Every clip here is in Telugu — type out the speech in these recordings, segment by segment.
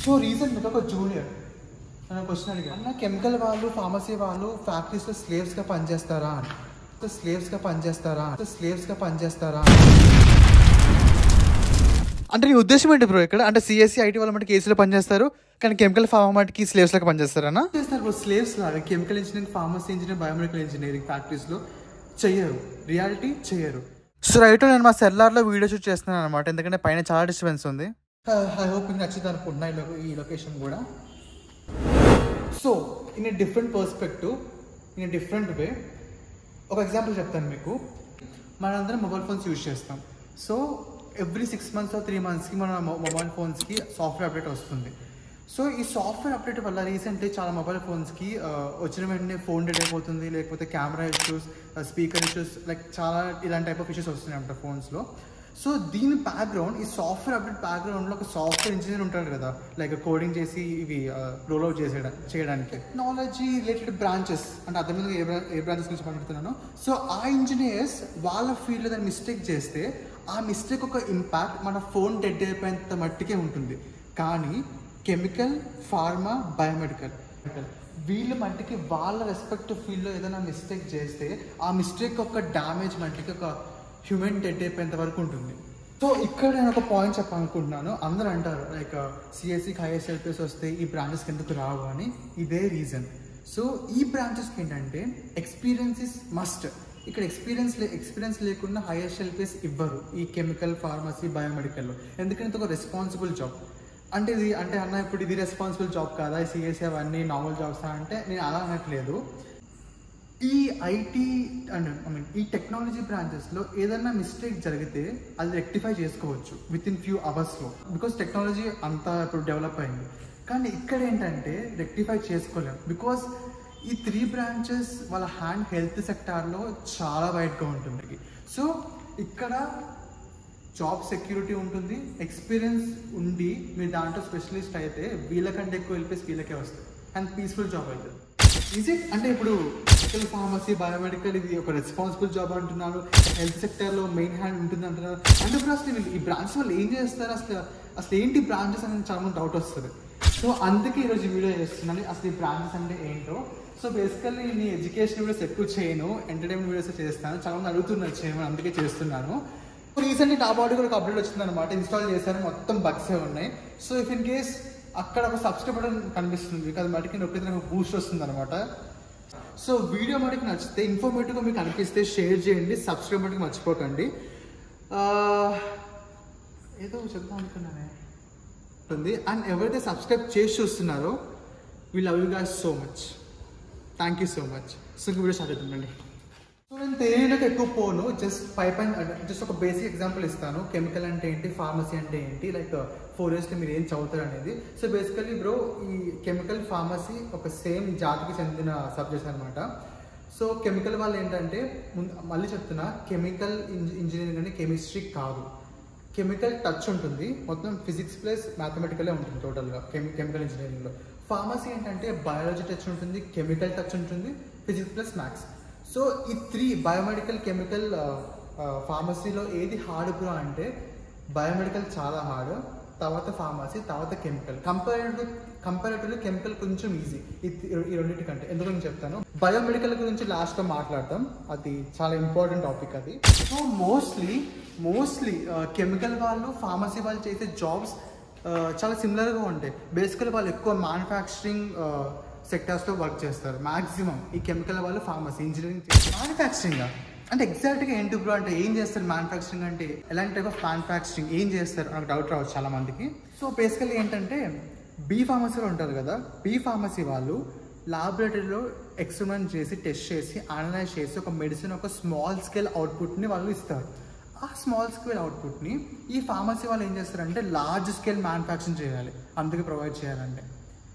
సో రీసెంట్గా ఒక జూనియర్ నన్ను క్వశ్చన్ అడిగాను అన్న కెమికల్ వాళ్ళు ఫార్మసీ వాళ్ళు ఫ్యాక్టరీస్లో స్లేవ్స్గా పనిచేస్తారా అని సో స్లేవ్స్గా పనిచేస్తారా సో స్లేవ్స్గా పనిచేస్తారా అంటే నీ ఉద్దేశం ఏంటి బ్రో ఇక్కడ అంటే సిఎస్సి ఐటీ వాళ్ళ మటుకు కేసులో పనిచేస్తారు కానీ కెమికల్ ఫార్మా మటుకి స్లేవ్స్ లాగా పనిచేస్తారనా చేస్తారు బ్రో స్లేవ్స్ లాగా chemical engineering pharmacy engineering biomedical engineering ఫ్యాక్టరీస్లో చెయ్యరు రియాలిటీ చెయ్యరు సో రైట్ నేను మా సెల్లార్లో వీడియో షూట్ చేస్తున్నాను అనమాట ఎందుకంటే పైన చాలా డిస్టర్బెన్స్ ఉంది ఐ హోప్ మీకు నచ్చింది అనుకుంటున్నా ఈ లో- ఈ లొకేషన్ కూడా so in a different perspective in a different way ఒక ఎగ్జాంపుల్ చెప్తాను మీకు మనందరం మొబైల్ ఫోన్స్ యూజ్ చేస్తాం so every six months three మంత్స్కి మన మొబైల్ ఫోన్స్కి సాఫ్ట్వేర్ అప్డేట్ వస్తుంది సో ఈ సాఫ్ట్వేర్ అప్డేట్ వల్ల రీసెంట్లీ చాలా మొబైల్ ఫోన్స్కి వచ్చిన వెంటనే ఫోన్ డెడ్ అయిపోతుంది లేకపోతే camera issues speaker issues like చాలా ఇలాంటి టైప్ ఆఫ్ ఇష్యూస్ వస్తున్నాయి అంట ఫోన్స్లో సో దీని బ్యాక్గ్రౌండ్ ఈ సాఫ్ట్వేర్ అప్డేట్ బ్యాక్గ్రౌండ్లో ఒక సాఫ్ట్వేర్ ఇంజనీర్ ఉంటాడు కదా లైక్ కోడింగ్ చేసి ఇవి రోల్ అవుట్ చేసేయడం చేయడానికి టెక్నాలజీ రిలేటెడ్ బ్రాంచెస్ అంటే అర్థమైంది ఏ బ్రా- ఏ బ్రాంచెస్ గురించి మాట్లాడుతున్నాను సో ఆ ఇంజనీర్స్ వాళ్ళ ఫీల్డ్లో దాన్ని మిస్టేక్ చేస్తే ఆ మిస్టేక్ ఒక ఇంపాక్ట్ మన ఫోన్ డెడ్ అయిపోయేంత మట్టికే ఉంటుంది కానీ కెమికల్ ఫార్మా బయోమెడికల్ వీళ్ళు మట్టికి వాళ్ళ రెస్పెక్టివ్ ఫీల్డ్లో ఏదైనా మిస్టేక్ చేస్తే ఆ మిస్టేక్ ఒక డ్యామేజ్ మట్టికి ఒక హ్యూమన్ డెడ్ అయిపోయేంత వరకు ఉంటుంది సో ఇక్కడ నేను ఒక పాయింట్ చెప్పాలనుకుంటున్నాను అందరూ అంటారు లైక్ సిఎస్సికి హైయర్ ఎల్పిఎస్ వస్తే ఈ బ్రాంచెస్కి ఎందుకు రావు అని ఇదే రీజన్ సో ఈ బ్రాంచెస్కి ఏంటంటే ఎక్స్పీరియన్స్ ఇస్ మస్ట్ ఇక్కడ ఎక్స్పీరియన్స్ లే ఎక్స్పీరియన్స్ లేకుండా హైయర్ ఎల్పిఎస్ ఇవ్వరు ఈ కెమికల్ ఫార్మసీ బయోమెడికల్లో ఎందుకంటే ఇది ఒక రెస్పాన్సిబుల్ జాబ్ అంటే ఇది అంటే అన్న ఇప్పుడు ఇది రెస్పాన్సిబుల్ జాబ్ కాదా సిఎస్సి అవన్నీ నార్మల్ జాబ్స్ అంటే నేను అలా అనట్లేదు ఈ ఐటీ అండ్ ఐ మీన్ ఈ టెక్నాలజీ బ్రాంచెస్లో ఏదైనా మిస్టేక్ జరిగితే అది రెక్టిఫై చేసుకోవచ్చు విత్ ఇన్ ఫ్యూ అవర్స్లో బికాస్ టెక్నాలజీ అంతా ఇప్పుడు డెవలప్ అయింది కానీ ఇక్కడ ఏంటంటే రెక్టిఫై చేసుకోలేం బికాస్ ఈ త్రీ బ్రాంచెస్ వాళ్ళ హ్యాండ్ హెల్త్ సెక్టార్లో చాలా వైడ్గా ఉంటుంది సో ఇక్కడ జాబ్ సెక్యూరిటీ ఉంటుంది ఎక్స్పీరియన్స్ ఉండి మీరు దాంట్లో స్పెషలిస్ట్ అయితే వీళ్ళకంటే ఎక్కువ వెళ్ళిపోయి వీళ్ళకే వస్తాయి అండ్ పీస్ఫుల్ జాబ్ అవుతుంది ఈజ్ ఇట్ అంటే ఇప్పుడు మెడికల్ ఫార్మసీ బయోమెడికల్ ఇది ఒక రెస్పాన్సిబుల్ జాబ్ అంటున్నారు హెల్త్ సెక్టర్లో మెయిన్ హ్యాండ్ ఉంటుంది అంటున్నారు అంటే ఇప్పుడు అసలు వీళ్ళు ఈ బ్రాంచ్ వాళ్ళు ఏం చేస్తారు అసలు అసలు ఏంటి బ్రాంచెస్ అనేది చాలా మంది డౌట్ వస్తుంది సో అందుకే ఈరోజు వీడియో చేస్తున్నాను అసలు ఈ బ్రాంచెస్ అంటే ఏంటో సో బేసికల్లీ నీ ఎడ్యుకేషన్ వీడియోస్ ఎక్కువ చేయను ఎంటర్టైన్మెంట్ వీడియోస్ చేస్తాను చాలా మంది అడుగుతున్నారు చేయమని అందుకే చేస్తున్నాను రీసెంట్లీ నా బాడీ కూడా ఒక అప్డేట్ వచ్చింది అనమాట ఇన్స్టాల్ చేశాను మొత్తం బగ్సే ఉన్నాయి సో ఇఫ్ ఇన్ కేస్ అక్కడ ఒక సబ్స్క్రైబ్ బటన్ కనిపిస్తుంది అది మటుకి నొక్కితే నాకు బూస్ట్ వస్తుంది అనమాట సో వీడియో మటుకు నచ్చితే ఇన్ఫర్మేటివ్గా మీకు అనిపిస్తే షేర్ చేయండి సబ్స్క్రైబ్ మటుకు మర్చిపోకండి ఆ, ఏదో చెప్తాం అనుకున్నానే ఉంది అండ్ ఎవరైతే సబ్స్క్రైబ్ చేసి చూస్తున్నారో we love you guys so much thank you so much so video start అవుతుందండి సో నేను తెలియడానికి ఎక్కువ పోను జస్ట్ పైప్ అండ్ జస్ట్ ఒక బేసిక్ ఎగ్జాంపుల్ ఇస్తాను కెమికల్ అంటే ఏంటి ఫార్మసీ అంటే ఏంటి లైక్ ఫోర్ ఇయర్స్లో మీరు ఏం చదువుతారు అనేది సో బేసికలీ బ్రో ఈ కెమికల్ ఫార్మసీ ఒక సేమ్ జాతికి చెందిన సబ్జెక్ట్స్ అనమాట సో కెమికల్ వాళ్ళు ఏంటంటే ముందు మళ్ళీ చెప్తున్నా కెమికల్ ఇంజనీరింగ్ అంటే కెమిస్ట్రీ కాదు కెమికల్ టచ్ ఉంటుంది మొత్తం ఫిజిక్స్ ప్లస్ మ్యాథమెటికలే ఉంటుంది టోటల్గా కెమి కెమికల్ ఇంజనీరింగ్లో ఫార్మసీ ఏంటంటే బయాలజీ టచ్ ఉంటుంది కెమికల్ టచ్ ఉంటుంది ఫిజిక్స్ ప్లస్ మ్యాథ్స్ సో ఈ త్రీ బయోమెడికల్ కెమికల్ ఫార్మసీలో ఏది హార్డ్ బ్రో అంటే బయోమెడికల్ చాలా హార్డ్ తర్వాత ఫార్మసీ తర్వాత కెమికల్ కంపారిటివ్ కంపారిటివ్లీ కెమికల్ కొంచెం ఈజీ ఈ రెండింటి కంటే ఎందుకు నేను చెప్తాను బయోమెడికల్ గురించి లాస్ట్లో మాట్లాడతాం అది చాలా ఇంపార్టెంట్ టాపిక్ అది సో మోస్ట్లీ మోస్ట్లీ కెమికల్ వాళ్ళు ఫార్మసీ వాళ్ళు చేసే జాబ్స్ చాలా సిమిలర్గా ఉంటాయి బేసికల్ వాళ్ళు ఎక్కువ మ్యానుఫ్యాక్చరింగ్ సెక్టార్స్లో వర్క్ చేస్తారు మాక్సిమం ఈ కెమికల్ వాళ్ళు ఫార్మసీ ఇంజనీరింగ్ మ్యానుఫ్యాక్చరింగ్ అంటే ఎగ్జాక్ట్గా ఏంటి బ్రో అంటే ఏం చేస్తారు మ్యానుఫ్యాక్చరింగ్ అంటే ఎలాంటి టైప్ ఆఫ్ మ్యానుఫ్యాక్చరింగ్ ఏం చేస్తారు నాకు డౌట్ రావచ్చు చాలా మందికి సో బేసికల్లీ ఏంటంటే బీ ఫార్మసీలో ఉంటారు కదా బీ ఫార్మసీ వాళ్ళు లాబొరేటరీలో ఎక్స్పెరిమెంట్ చేసి టెస్ట్ చేసి అనలైజ్ చేసి ఒక మెడిసిన్ ఒక స్మాల్ స్కేల్ అవుట్పుట్ని వాళ్ళు ఇస్తారు ఆ స్మాల్ స్కేల్ అవుట్పుట్ని ఈ ఫార్మసీ వాళ్ళు ఏం చేస్తారంటే లార్జ్ స్కేల్ మ్యానుఫ్యాక్చరింగ్ చేయాలి అందుకే ప్రొవైడ్ చేయాలంటే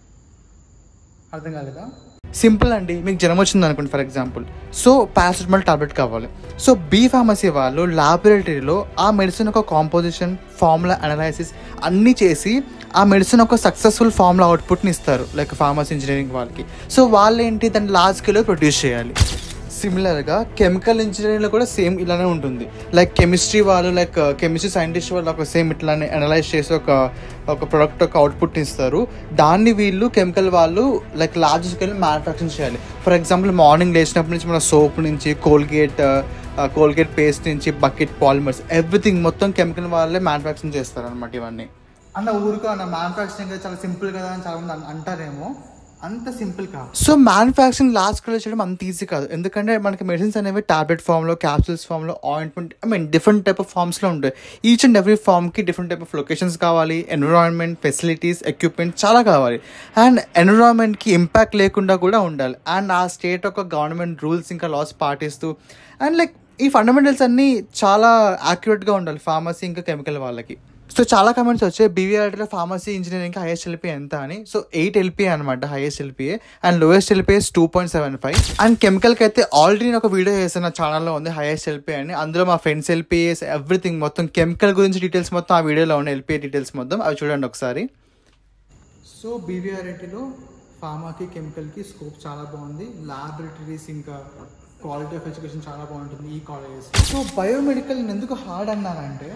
అర్థం కాలేదా సింపుల్ అండి మీకు జ్వరం వచ్చింది అనుకోండి for example so paracetamol tablet కావాలి సో బీ ఫార్మసీ వాళ్ళు లాబొరేటరీలో ఆ మెడిసిన్ ఒక కాంపోజిషన్ ఫార్ములా అనాలైసిస్ అన్నీ చేసి ఆ మెడిసిన్ ఒక సక్సెస్ఫుల్ ఫార్ములా అవుట్పుట్ని ఇస్తారు లైక్ ఫార్మసీ ఇంజనీరింగ్ వాళ్ళకి సో వాళ్ళు ఏంటి దాన్ని లార్జ్ స్కేల్లో ప్రొడ్యూస్ చేయాలి సిమిలర్గా కెమికల్ ఇంజనీరింగ్లో కూడా సేమ్ ఇలానే ఉంటుంది లైక్ కెమిస్ట్రీ వాళ్ళు లైక్ కెమిస్ట్రీ సైంటిస్ట్ వాళ్ళు ఒక సేమ్ ఇట్లానే అనలైజ్ చేసి ఒక ఒక ప్రొడక్ట్ ఒక అవుట్పుట్ ఇస్తారు దాన్ని వీళ్ళు కెమికల్ వాళ్ళు లైక్ లార్జ్ స్కేల్ మ్యానుఫ్యాక్చరింగ్ చేయాలి ఫర్ ఎగ్జాంపుల్ మార్నింగ్ లేచినప్పటి నుంచి మన సోప్ నుంచి కోల్గేట్ కోల్గేట్ పేస్ట్ నుంచి బకెట్ పాలిమర్స్ ఎవ్రీథింగ్ మొత్తం కెమికల్ వాళ్ళే మ్యానుఫ్యాక్చరింగ్ చేస్తారు అనమాట ఇవన్నీ అన్న ఊరుకో అన్న మ్యానుఫ్యాక్చరింగ్ చాలా సింపుల్ కదా అని చాలా మంది అన్- అంటారేమో అంత సింపుల్ కాదు సో మ్యానుఫ్యాక్చరింగ్ లాస్ట్ స్కేల్ చేయడం అంత ఈజీ కాదు ఎందుకంటే మనకి మెడిసిన్స్ అనేవి టాబ్లెట్ ఫామ్లో క్యాప్సూల్స్ ఫామ్లో ointment I mean different type of ఫామ్స్లో ఉంటాయి ఈచ్ అండ్ ఎవ్రీ ఫామ్కి డిఫరెంట్ టైప్ ఆఫ్ లొకేషన్స్ కావాలి ఎన్విరాన్మెంట్ ఫెసిలిటీస్ ఎక్విప్మెంట్ చాలా కావాలి అండ్ ఎన్విరాన్మెంట్కి ఇంపాక్ట్ లేకుండా కూడా ఉండాలి అండ్ ఆ స్టేట్ యొక్క గవర్నమెంట్ రూల్స్ ఇంకా లాస్ పాటిస్తూ అండ్ లైక్ ఈ ఫండమెంటల్స్ అన్నీ చాలా యాక్యురేట్గా ఉండాలి ఫార్మసీ ఇంకా కెమికల్ వాళ్ళకి సో చాలా కమెంట్స్ వచ్చాయి బీవీఆర్టీలో ఫార్మసీ ఇంజనీరింగ్ హైయెస్ట్ ఎల్పీ ఎంత అని సో ఎయిట్ ఎల్పీ అనమాట highest LPA and lowest LPS two point seven five and కెమికల్కి అయితే ఆల్రెడీ నేను ఒక వీడియో చేశాను నా ఛానల్లో ఉంది హైయెస్ట్ ఎల్పీ అని అందులో మా ఫ్రెండ్స్ ఎల్పీఎస్ ఎవ్రీథింగ్ మొత్తం కెమికల్ గురించి డీటెయిల్స్ మొత్తం ఆ వీడియోలో ఉన్నాయి ఎల్పీఏ డీటెయిల్స్ మొత్తం అవి చూడండి ఒకసారి సో బీవీఆర్ఐటీలో ఫార్మాకి కెమికల్కి స్కోప్ చాలా బాగుంది ల్యాబొరేటరీస్ ఇంకా క్వాలిటీ ఆఫ్ ఎడ్యుకేషన్ చాలా బాగుంటుంది ఈ కాలేజెస్ సో బయోమెడికల్ నేను ఎందుకు హార్డ్ అన్నానంటే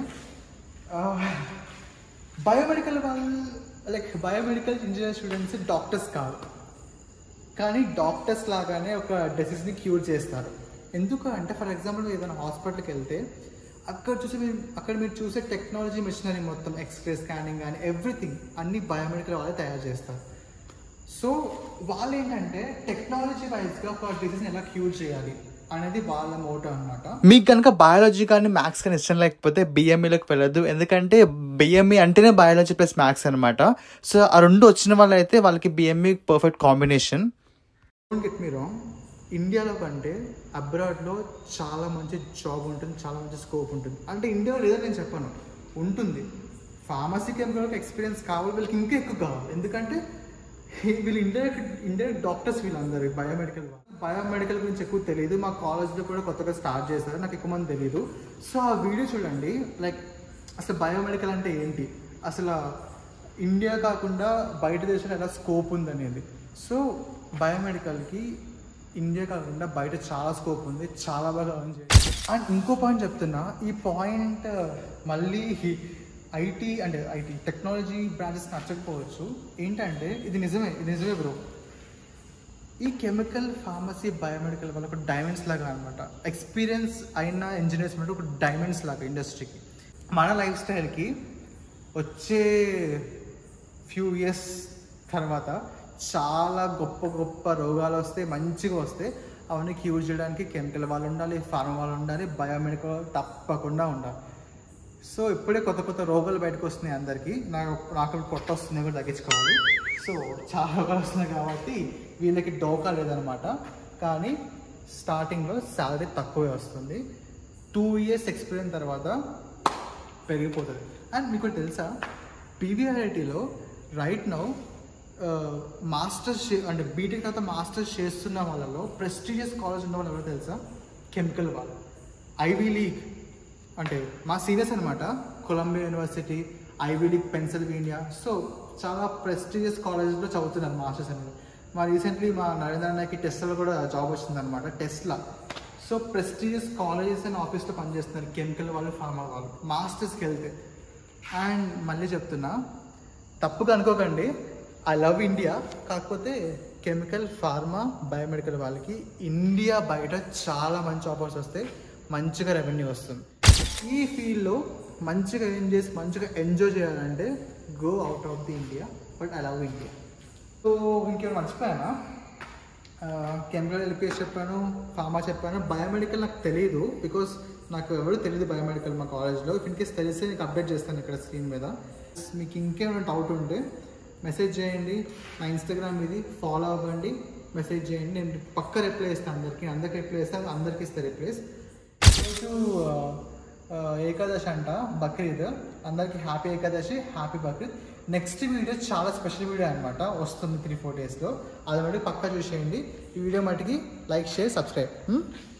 బయోమెడికల్ వాళ్ళు like biomedical engineer students doctors కాదు కానీ డాక్టర్స్ లాగానే ఒక డిసీజ్ని క్యూర్ చేస్తారు ఎందుకు అంటే ఫర్ ఎగ్జాంపుల్ మీరు ఏదైనా హాస్పిటల్కి వెళ్తే అక్కడ చూసి మీరు అక్కడ మీరు చూసే టెక్నాలజీ మిషనరీ మొత్తం ఎక్స్రే స్కానింగ్ కానీ ఎవ్రీథింగ్ అన్ని బయోమెడికల్ వాళ్ళే తయారు చేస్తారు సో వాళ్ళు ఏంటంటే టెక్నాలజీ వైజ్గా ఒక డిసీజ్ని ఎలా క్యూర్ చేయాలి అనేది వాళ్ళ మోటో అనమాట మీకు కనుక బయాలజీ కానీ మ్యాథ్స్ కానీ ఇష్టం లేకపోతే బిఎంఈలోకి వెళ్ళదు ఎందుకంటే బిఎంఈ అంటేనే బయాలజీ ప్లస్ మ్యాథ్స్ అనమాట సో ఆ రెండు వచ్చిన వాళ్ళు అయితే వాళ్ళకి BME perfect combination don't get me wrong ఇండియాలో కంటే అబ్రాడ్లో చాలా మంచి జాబ్ ఉంటుంది చాలా మంచి స్కోప్ ఉంటుంది అంటే ఇండియాలో లేదని నేను చెప్పాను ఉంటుంది ఫార్మసీ కెమికల్ ఎక్స్పీరియన్స్ కావాలి వీళ్ళకి ఇంకా ఎక్కువ కావాలి ఎందుకంటే వీళ్ళు ఇండైరెక్ట్ ఇండైరెక్ట్ డాక్టర్స్ వీళ్ళందరూ బయోమెడికల్ బయోమెడికల్ గురించి ఎక్కువ తెలియదు మా కాలేజ్లో కూడా కొత్తగా స్టార్ట్ చేశారు నాకు ఎక్కువ మంది తెలియదు సో ఆ వీడియో చూడండి లైక్ అసలు బయోమెడికల్ అంటే ఏంటి అసలు ఇండియా కాకుండా బయట దేశంలో ఎలా స్కోప్ ఉందనేది సో బయోమెడికల్కి ఇండియా కాకుండా బయట చాలా స్కోప్ ఉంది చాలా బాగా earn చేయొచ్చు అండ్ ఇంకో పాయింట్ చెప్తున్నా ఈ పాయింట్ మళ్ళీ ఐటీ అంటే ఐటీ టెక్నాలజీ బ్రాంచెస్ నచ్చకపోవచ్చు ఏంటంటే ఇది నిజమే ఇది నిజమే బ్రో ఈ కెమికల్ ఫార్మసీ బయోమెడికల్ వల్ల ఒక డైమండ్స్ లాగా అనమాట ఎక్స్పీరియన్స్ అయిన ఇంజనీర్స్ అంటే ఒక డైమండ్స్ లాగా ఇండస్ట్రీకి మన లైఫ్ స్టైల్కి వచ్చే ఫ్యూ ఇయర్స్ తర్వాత చాలా గొప్ప గొప్ప రోగాలు వస్తే మంచిగా వస్తే అవన్నీ క్యూర్ చేయడానికి కెమికల్ వాళ్ళు ఉండాలి ఫార్మా వాళ్ళు ఉండాలి బయోమెడికల్ తప్పకుండా ఉండాలి సో ఇప్పుడే కొత్త కొత్త రోగాలు బయటకు వస్తున్నాయి అందరికీ నాకు నాకు పొట్ట వస్తుంది కూడా తగ్గించుకోవాలి సో చాలా రోగాలు వస్తున్నాయి కాబట్టి వీళ్ళకి డోకా లేదనమాట కానీ స్టార్టింగ్లో శాలరీ తక్కువే వస్తుంది టూ ఇయర్స్ ఎక్స్పీరియన్స్ తర్వాత పెరిగిపోతుంది అండ్ మీకు ఒకటి తెలుసా పీవీఆర్ఐటీలో రైట్ నౌ మాస్టర్స్ అంటే బీటెక్ తర్వాత మాస్టర్స్ చేస్తున్న వాళ్ళలో ప్రెస్టీజియస్ కాలేజ్ ఉన్న వాళ్ళు ఎవరో తెలుసా కెమికల్ వాళ్ళు ఐవీ లీగ్ అంటే మా సీనియర్స్ అనమాట Columbia University Ivy League Pennsylvania so చాలా ప్రెస్టీజియస్ కాలేజెస్లో చదువుతున్నారు మాస్టర్స్ అనేది మా రీసెంట్లీ మా నరేంద్ర అన్నకి టెస్ట్లో కూడా జాబ్ వచ్చిందనమాట టెస్ట్లా సో ప్రెస్టీజియస్ కాలేజెస్ అండ్ ఆఫీస్లో పనిచేస్తున్నారు కెమికల్ వాళ్ళు ఫార్మా వాళ్ళు మాస్టర్స్కి వెళ్తే అండ్ మళ్ళీ చెప్తున్నా తప్పుగా అనుకోకండి ఐ లవ్ ఇండియా కాకపోతే కెమికల్ ఫార్మా బయోమెడికల్ వాళ్ళకి ఇండియా బయట చాలా మంచి ఆఫర్స్ వస్తాయి మంచిగా రెవెన్యూ వస్తుంది ఈ ఫీల్డ్లో మంచిగా ఏం చేసి మంచిగా ఎంజాయ్ చేయాలంటే go out of the India but I love India so ఇంకేమైనా మర్చిపోయానా కెమికల్ ఎల్పిఎస్ చెప్పాను ఫార్మా చెప్పాను బయోమెడికల్ నాకు తెలియదు బికాస్ నాకు ఎవరు తెలియదు బయోమెడికల్ మా కాలేజ్లో ఇన్ కేస్ తెలిస్తే నీకు అప్డేట్ చేస్తాను ఇక్కడ స్క్రీన్ మీద మీకు ఇంకేమైనా డౌట్ ఉంటే మెసేజ్ చేయండి నా ఇన్స్టాగ్రామ్ ఇది ఫాలో అవ్వండి మెసేజ్ చేయండి నేను పక్క రిప్లై ఇస్తాను అందరికీ అందరికి రిప్లై ఇస్తాను అందరికీ ఇస్తాను రిప్లైస్ ఈరోజు ఆ, ఆ, ఏకాదశి అంట బక్రీద్ అందరికి happy Ekadashi happy Bakrid next video చాలా స్పెషల్ వీడియో అనమాట వస్తుంది త్రీ ఫోర్ డేస్లో అది మటుకు పక్కా చూసేయండి ఈ వీడియో మటుకి లైక్ షేర్ సబ్స్క్రైబ్